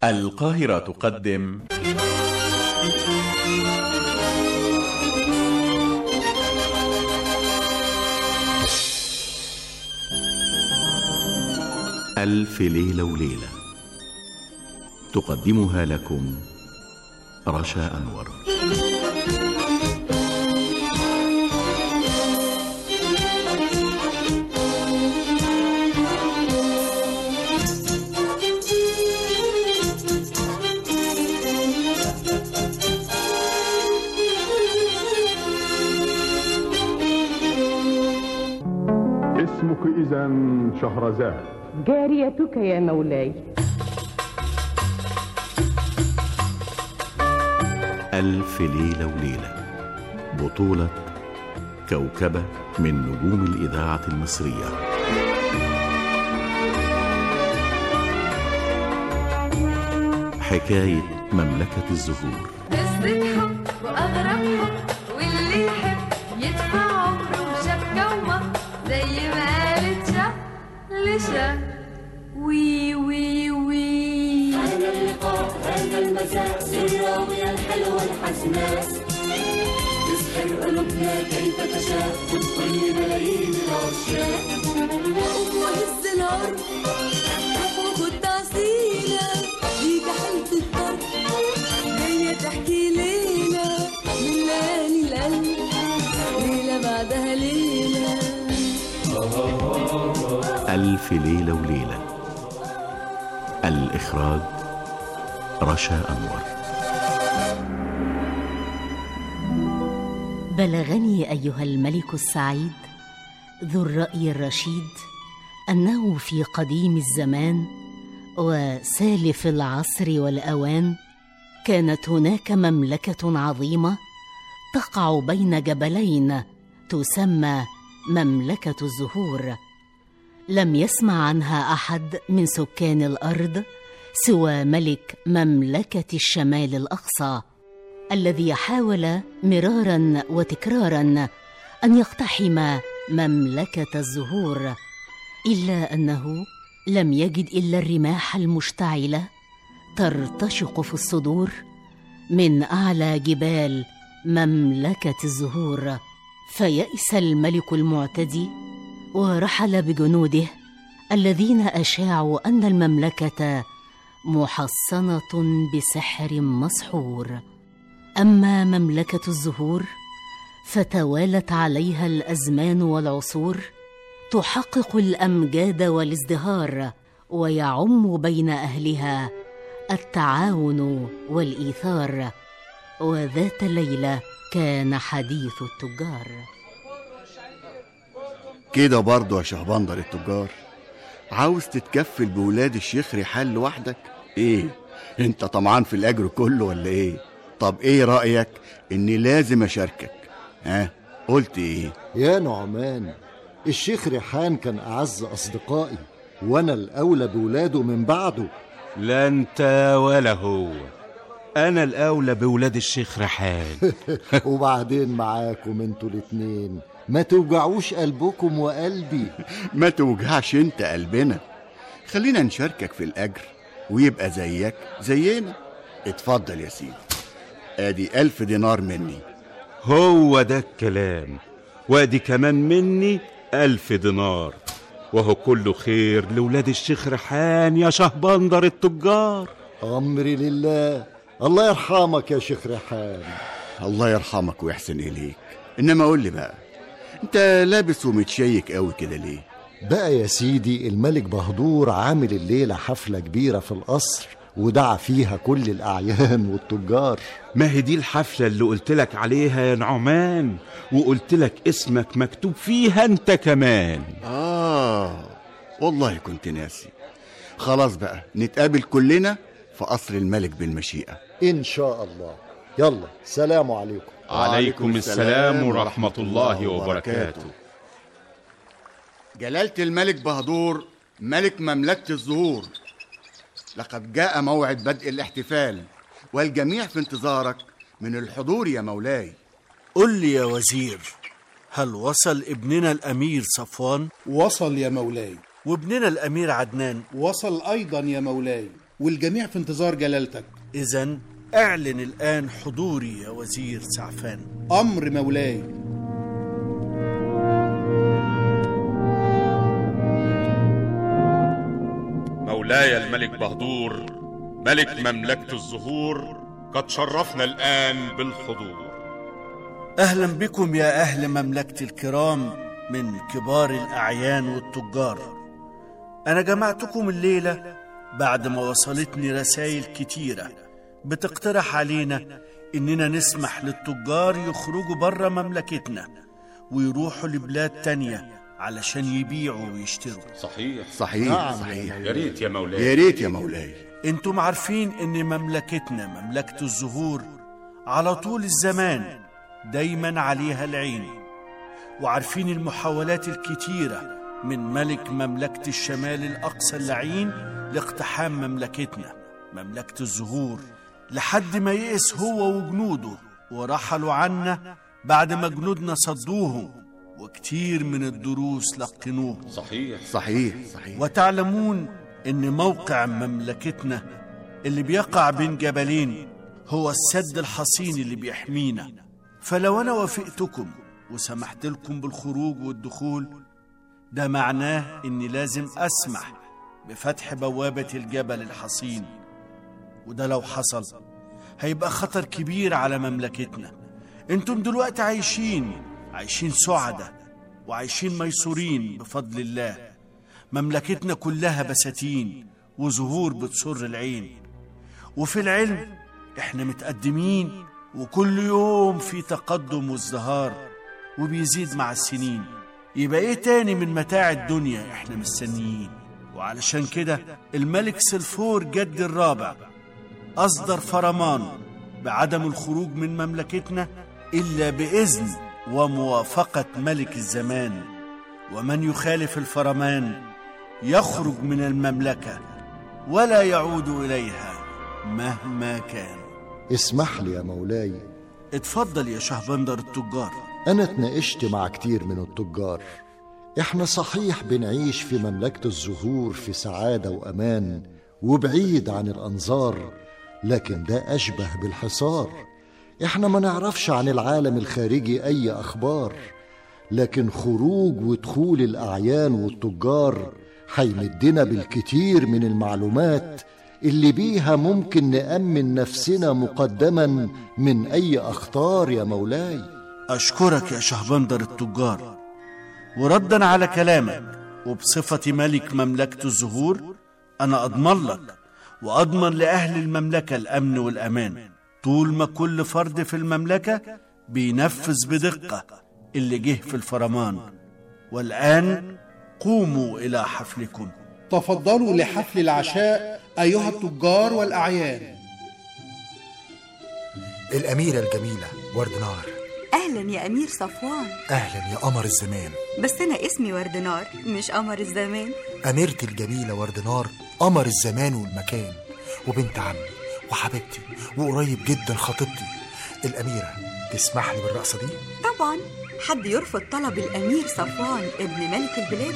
القاهرة تقدم ألف ليلة وليلة تقدمها لكم رشا أنور اسمك إذا شهرزاد جاريتك يا مولاي ألف ليلة وليلة بطولة كوكبة من نجوم الإذاعة المصرية حكاية مملكة الزهور قصة حب وأغرب حب واللي يحب يدفع عمره وشاف جوه زي ما قالت شا لشا وي وي وي هذا اللقاء هذا المساء الراوية الحلوة الحسناء تسحر قلوبنا كيف تشاء وتطل ملايين العشاق وهز العرض وخد تعسيلة ليك حالة الطرب جاية تحكي ليلة من ليالي القلب ليلة بعدها ليلة ألف ليلة وليلة الإخراج رشا أنور بلغني ايها الملك السعيد ذو الراي الرشيد انه في قديم الزمان وسالف العصر والاوان كانت هناك مملكه عظيمه تقع بين جبلين تسمى مملكه الزهور لم يسمع عنها احد من سكان الارض سوى ملك مملكه الشمال الاقصى الذي حاول مرارا وتكرارا ان يقتحم مملكه الزهور الا انه لم يجد الا الرماح المشتعله ترتشق في الصدور من اعلى جبال مملكه الزهور فيأس الملك المعتدي ورحل بجنوده الذين اشاعوا ان المملكه محصنه بسحر مسحور اما مملكه الزهور فتوالت عليها الازمان والعصور تحقق الامجاد والازدهار ويعم بين اهلها التعاون والايثار وذات ليله كان حديث التجار كده برضه يا شهبندر التجار عاوز تتكفل بولاد الشيخ ريحان لوحدك ايه انت طمعان في الاجر كله ولا ايه طب ايه رايك اني لازم اشاركك ها قلت ايه يا نعمان الشيخ ريحان كان أعز أصدقائي وأنا الأولى بولاده من بعده لا انت ولا هو انا الاولى بولاد الشيخ ريحان وبعدين معاكم انتوا الاتنين ما توجعوش قلبكم وقلبي ما توجعش انت قلبنا خلينا نشاركك في الاجر ويبقى زيك زينا اتفضل يا سيدي ادي ألف دينار مني هو ده الكلام وادي كمان مني ألف دينار وهو كله خير لولاد الشيخ ريحان يا شهبندر التجار أمري لله الله يرحمك يا شيخ ريحان الله يرحمك ويحسن اليك انما قول لي بقى انت لابس ومتشيك قوي كده ليه بقى يا سيدي الملك بهدور عامل الليلة حفلة كبيرة في القصر ودعا فيها كل الأعيان والتجار ما هي دي الحفلة اللي قلت لك عليها يا نعمان وقلت لك اسمك مكتوب فيها انت كمان اه والله كنت ناسي خلاص بقى نتقابل كلنا في قصر الملك بالمشيئة إن شاء الله يلا سلام عليكم عليكم السلام ورحمة الله وبركاته جلالة الملك بهدور ملك مملكة الزهور لقد جاء موعد بدء الاحتفال والجميع في انتظارك من الحضور يا مولاي قل لي يا وزير هل وصل ابننا الأمير صفوان وصل يا مولاي وابننا الأمير عدنان وصل أيضا يا مولاي والجميع في انتظار جلالتك إذا اعلن الآن حضوري يا وزير سعفان أمر مولاي مولاي الملك بهدور ملك مملكة الزهور قد شرفنا الآن بالحضور أهلا بكم يا أهل مملكة الكرام من كبار الأعيان والتجار أنا جمعتكم الليلة بعد ما وصلتني رسائل كتيرة بتقترح علينا إننا نسمح للتجار يخرجوا بره مملكتنا ويروحوا لبلاد تانية علشان يبيعوا ويشتروا صحيح صحيح نعم. صحيح يا ريت يا مولاي يا ريت يا مولاي انتم عارفين ان مملكتنا مملكة الزهور على طول الزمان دايما عليها العين وعارفين المحاولات الكتيرة من ملك مملكة الشمال الأقصى اللعين لاقتحام مملكتنا مملكة الزهور لحد ما يئس هو وجنوده ورحلوا عنا بعد ما جنودنا صدوهم وكتير من الدروس لقنوه صحيح صحيح صحيح وتعلمون ان موقع مملكتنا اللي بيقع بين جبلين هو السد الحصين اللي بيحمينا فلو انا وافقتكم وسمحت لكم بالخروج والدخول ده معناه اني لازم اسمح بفتح بوابة الجبل الحصين وده لو حصل هيبقى خطر كبير على مملكتنا انتم دلوقتي عايشين عايشين سعدة وعايشين ميسورين بفضل الله مملكتنا كلها بساتين وزهور بتسر العين وفي العلم احنا متقدمين وكل يوم في تقدم وازدهار وبيزيد مع السنين يبقى ايه تاني من متاع الدنيا احنا مستنيين وعلشان كده الملك سلفور جد الرابع أصدر فرمان بعدم الخروج من مملكتنا إلا بإذن وموافقة ملك الزمان ومن يخالف الفرمان يخرج من المملكة ولا يعود إليها مهما كان اسمح لي يا مولاي اتفضل يا شهبندر التجار أنا اتناقشت مع كتير من التجار إحنا صحيح بنعيش في مملكة الزهور في سعادة وأمان وبعيد عن الأنظار لكن ده أشبه بالحصار إحنا ما نعرفش عن العالم الخارجي أي أخبار لكن خروج ودخول الأعيان والتجار هيمدنا بالكتير من المعلومات اللي بيها ممكن نأمن نفسنا مقدما من أي أخطار يا مولاي أشكرك يا شهبندر التجار وردا على كلامك وبصفتي ملك مملكة الزهور أنا أضمن لك وأضمن لأهل المملكة الأمن والأمان طول ما كل فرد في المملكة بينفذ بدقة اللي جه في الفرمان والآن قوموا إلى حفلكم تفضلوا لحفل العشاء أيها التجار والأعيان الأميرة الجميلة وردنار أهلا يا أمير صفوان أهلا يا قمر الزمان بس أنا اسمي وردنار مش قمر الزمان أميرتي الجميلة وردنار قمر الزمان والمكان وبنت عمي وحبيبتي وقريب جدا خطيبتي الأميرة تسمح لي بالرقصة دي؟ طبعا حد يرفض طلب الأمير صفوان ابن ملك البلاد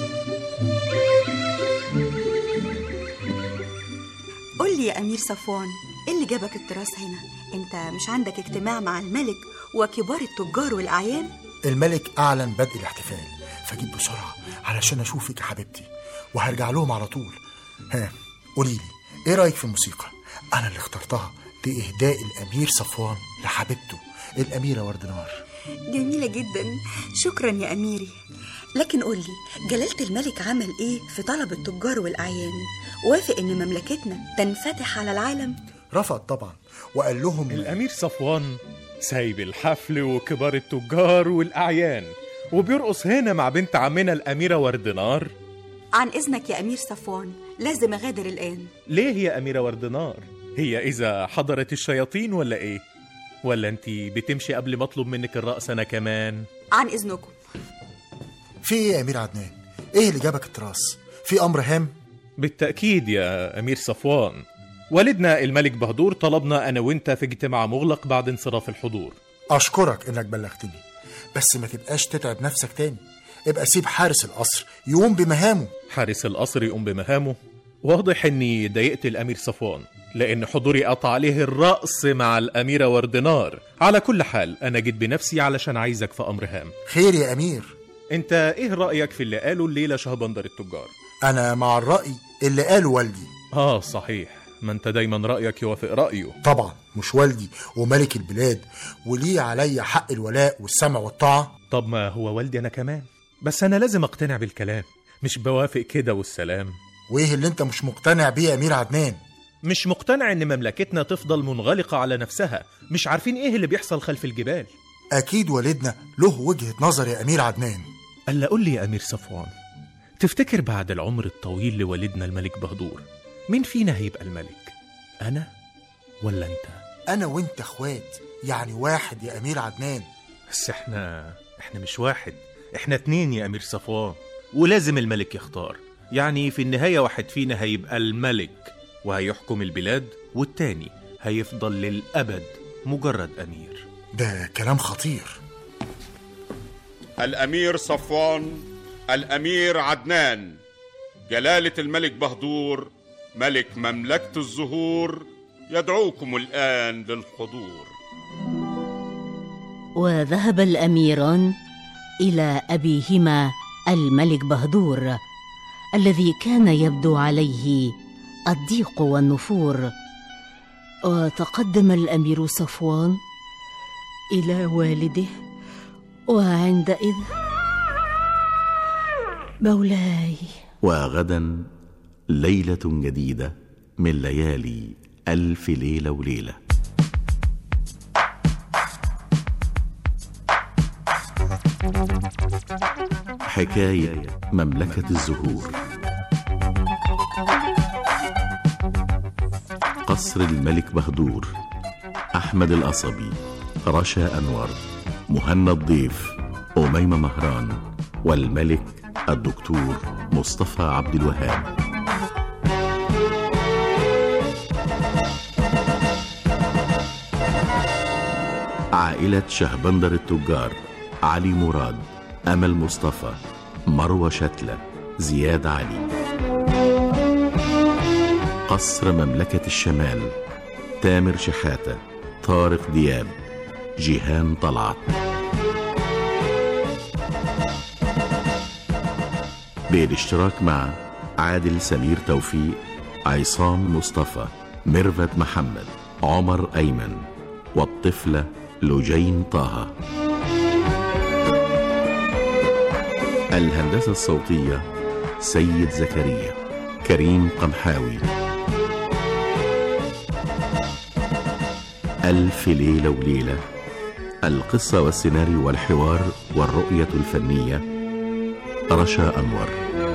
قول لي يا أمير صفوان إيه اللي جابك التراث هنا أنت مش عندك اجتماع مع الملك وكبار التجار والأعيان الملك أعلن بدء الاحتفال فجيت بسرعة علشان أشوفك يا حبيبتي وهرجع لهم على طول ها قولي لي إيه رأيك في الموسيقى؟ أنا اللي اخترتها لإهداء الأمير صفوان لحبيبته الأميرة وردنار جميلة جدا شكرا يا أميري لكن قول لي جلالة الملك عمل إيه في طلب التجار والأعيان وافق إن مملكتنا تنفتح على العالم رفض طبعا وقال لهم الأمير صفوان سايب الحفل وكبار التجار والأعيان وبيرقص هنا مع بنت عمنا الأميرة وردنار عن إذنك يا أمير صفوان لازم أغادر الآن ليه يا أميرة وردنار؟ هي إذا حضرت الشياطين ولا إيه؟ ولا أنت بتمشي قبل ما أطلب منك الرقص أنا كمان؟ عن إذنكم في إيه يا أمير عدنان؟ إيه اللي جابك التراث؟ في أمر هام؟ بالتأكيد يا أمير صفوان والدنا الملك بهدور طلبنا أنا وأنت في اجتماع مغلق بعد انصراف الحضور أشكرك إنك بلغتني بس ما تبقاش تتعب نفسك تاني ابقى سيب حارس القصر يقوم بمهامه حارس القصر يقوم بمهامه واضح اني ضايقت الامير صفوان لان حضوري قطع عليه الرأس مع الاميرة وردنار على كل حال انا جيت بنفسي علشان عايزك في امر هام خير يا امير انت ايه رأيك في اللي قاله الليلة شهبندر التجار انا مع الرأي اللي قاله والدي اه صحيح ما انت دايما رأيك يوافق رأيه طبعا مش والدي وملك البلاد وليه عليا حق الولاء والسمع والطاعة طب ما هو والدي انا كمان بس انا لازم اقتنع بالكلام مش بوافق كده والسلام وايه اللي انت مش مقتنع بيه يا امير عدنان مش مقتنع ان مملكتنا تفضل منغلقة على نفسها مش عارفين ايه اللي بيحصل خلف الجبال اكيد والدنا له وجهة نظر يا امير عدنان الا قول لي يا امير صفوان تفتكر بعد العمر الطويل لوالدنا الملك بهدور مين فينا هيبقى الملك انا ولا انت انا وانت اخوات يعني واحد يا امير عدنان بس احنا احنا مش واحد احنا اتنين يا امير صفوان ولازم الملك يختار يعني في النهاية واحد فينا هيبقى الملك وهيحكم البلاد والتاني هيفضل للأبد مجرد أمير ده كلام خطير الأمير صفوان الأمير عدنان جلالة الملك بهدور ملك مملكة الزهور يدعوكم الآن للحضور وذهب الاميران الى ابيهما الملك بهدور الذي كان يبدو عليه الضيق والنفور وتقدم الامير صفوان الى والده وعندئذ مولاي وغدا ليلة جديدة من ليالي ألف ليلة وليلة حكاية مملكة الزهور قصر الملك بهدور أحمد القصبي رشا أنور مهنا الضيف أميمة مهران والملك الدكتور مصطفى عبد الوهاب عائلة شهبندر التجار علي مراد أمل مصطفى مروة شتلة زياد علي قصر مملكة الشمال تامر شحاتة طارق دياب جيهان طلعت بالاشتراك مع عادل سمير توفيق عصام مصطفى ميرفت محمد عمر أيمن والطفلة لجين طه الهندسة الصوتية سيد زكريا كريم قمحاوي ألف ليلة وليلة القصة والسيناريو والحوار والرؤية الفنية رشا أنور